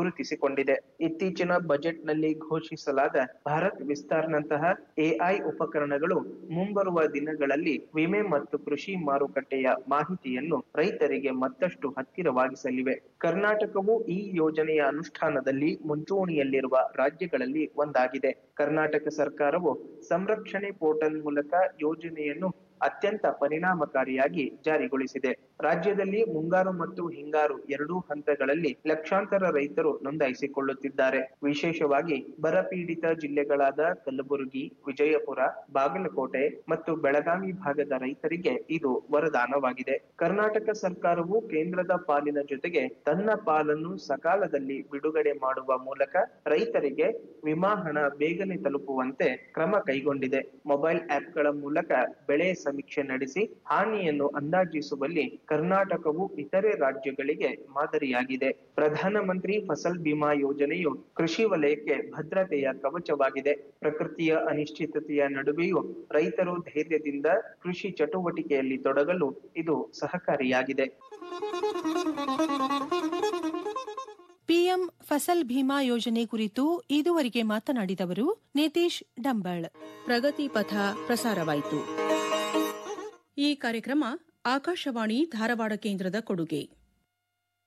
ಗುರುತಿಸಿಕೊಂಡಿದೆ ಇತ್ತೀಚಿನ ಬಜೆಟ್ನಲ್ಲಿ ಘೋಷಿಸಲಾದ ಭಾರತ್ ವಿಸ್ತಾರ್ನಂತಹ ಎಐ ಉಪಕರಣಗಳು ಮುಂಬರುವ ದಿನಗಳಲ್ಲಿ ವಿಮೆ ಮತ್ತು ಕೃಷಿ ಮಾರುಕಟ್ಟೆಯ ಮಾಹಿತಿಯನ್ನು ರೈತರಿಗೆ ಮತ್ತಷ್ಟು ಹತ್ತಿರವಾಗಿಸಲಿವೆ ಕರ್ನಾಟಕವು ಈ ಯೋಜನೆಯ ಅನುಷ್ಠಾನದಲ್ಲಿ ಮುಂಚೂಣಿಯಲ್ಲಿರುವ ರಾಜ್ಯಗಳಲ್ಲಿ ಒಂದಾಗಿದೆ ಕರ್ನಾಟಕ ಸರ್ಕಾರವು ಸಂರಕ್ಷಣೆ ಪೋರ್ಟಲ್ ಮೂಲಕ ಯೋಜನೆಯನ್ನು ಅತ್ಯಂತ ಪರಿಣಾಮಕಾರಿಯಾಗಿ ಜಾರಿಗೊಳಿಸಿದೆ ರಾಜ್ಯದಲ್ಲಿ ಮುಂಗಾರು ಮತ್ತು ಹಿಂಗಾರು ಎರಡೂ ಹಂತಗಳಲ್ಲಿ ಲಕ್ಷಾಂತರ ರೈತರು ನೋಂದಾಯಿಸಿಕೊಳ್ಳುತ್ತಿದ್ದಾರೆ ವಿಶೇಷವಾಗಿ ಬರಪೀಡಿತ ಜಿಲ್ಲೆಗಳಾದ ಕಲಬುರಗಿ ವಿಜಯಪುರ ಬಾಗಲಕೋಟೆ ಮತ್ತು ಬೆಳಗಾವಿ ಭಾಗದ ರೈತರಿಗೆ ಇದು ವರದಾನವಾಗಿದೆ ಕರ್ನಾಟಕ ಸರ್ಕಾರವು ಕೇಂದ್ರದ ಪಾಲಿನ ಜೊತೆಗೆ ತನ್ನ ಪಾಲನ್ನು ಸಕಾಲದಲ್ಲಿ ಬಿಡುಗಡೆ ಮಾಡುವ ಮೂಲಕ ರೈತರಿಗೆ ವಿಮಾ ಹಣ ಬೇಗನೆ ತಲುಪುವಂತೆ ಕ್ರಮ ಕೈಗೊಂಡಿದೆ ಮೊಬೈಲ್ ಆಪ್ಗಳ ಮೂಲಕ ಬೆಳೆ ಸಮೀಕ್ಷೆ ನಡೆಸಿ ಹಾನಿಯನ್ನು ಅಂದಾಜಿಸುವಲ್ಲಿ ಕರ್ನಾಟಕವು ಇತರೆ ರಾಜ್ಯಗಳಿಗೆ ಮಾದರಿಯಾಗಿದೆ ಪ್ರಧಾನಮಂತ್ರಿ ಫಸಲ್ ಬಿಮಾ ಯೋಜನೆಯು ಕೃಷಿ ವಲಯಕ್ಕೆ ಭದ್ರತೆಯ ಕವಚವಾಗಿದೆ ಪ್ರಕೃತಿಯ ಅನಿಶ್ಚಿತತೆಯ ನಡುವೆಯೂ ರೈತರು ಧೈರ್ಯದಿಂದ ಕೃಷಿ ಚಟುವಟಿಕೆಯಲ್ಲಿ ತೊಡಗಲು ಇದು ಸಹಕಾರಿಯಾಗಿದೆ ಪಿಎಂ ಫಸಲ್ ಭೀಮಾ ಯೋಜನೆ ಕುರಿತು ಇದುವರೆಗೆ ಮಾತನಾಡಿದವರು ನಿತೀಶ್ ಡಂಬಾಳ್ ಪ್ರಗತಿ ಪಥ ಪ್ರಸಾರವಾಯಿತು ಈ ಕಾರ್ಯಕ್ರಮ ಆಕಾಶವಾಣಿ ಧಾರವಾಡ ಕೇಂದ್ರದ ಕೊಡುಗೆ